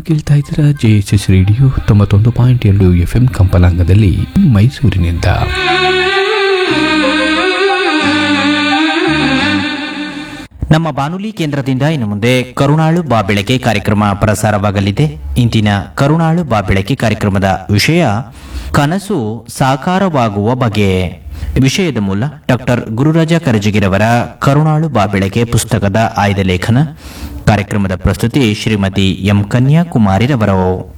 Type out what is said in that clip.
ಕೇಳ್ತಾ ಇದ್ದೀರಾ J S S radio ತೊಂಬತ್ತೊಂದು ಪಾಯಿಂಟ್ ಎರಡು ಎಫ್ ಎಂ ಕಂಪಲಾಂಗದಲ್ಲಿ ಮೈಸೂರಿನಿಂದ ನಮ್ಮ ಬಾನುಲಿ ಕೇಂದ್ರದಿಂದ ಇನ್ನು ಮುಂದೆ ಕರುಣಾಳು ಬಾ ಬೆಳಕೆ ಕಾರ್ಯಕ್ರಮ ಪ್ರಸಾರವಾಗಲಿದೆ ಇಂದಿನ ಕರುಣಾಳು ಬಾ ಬೆಳಕೆ ಕಾರ್ಯಕ್ರಮದ ವಿಷಯ ಕನಸು ಸಾಕಾರವಾಗುವ ಬಗೆ ವಿಷಯದ ಮೂಲ ಡಾಕ್ಟರ್ ಗುರುರಾಜ ಕರಜಗಿರವರ ಕರುಣಾಳು ಬಾ ಬೆಳಕೆ ಪುಸ್ತಕದ ಆಯ್ದ ಲೇಖನ ಕಾರ್ಯಕ್ರಮದ ಪ್ರಸ್ತುತಿ ಶ್ರೀಮತಿ ಎಂ ಕನ್ಯಾಕುಮಾರಿರವರು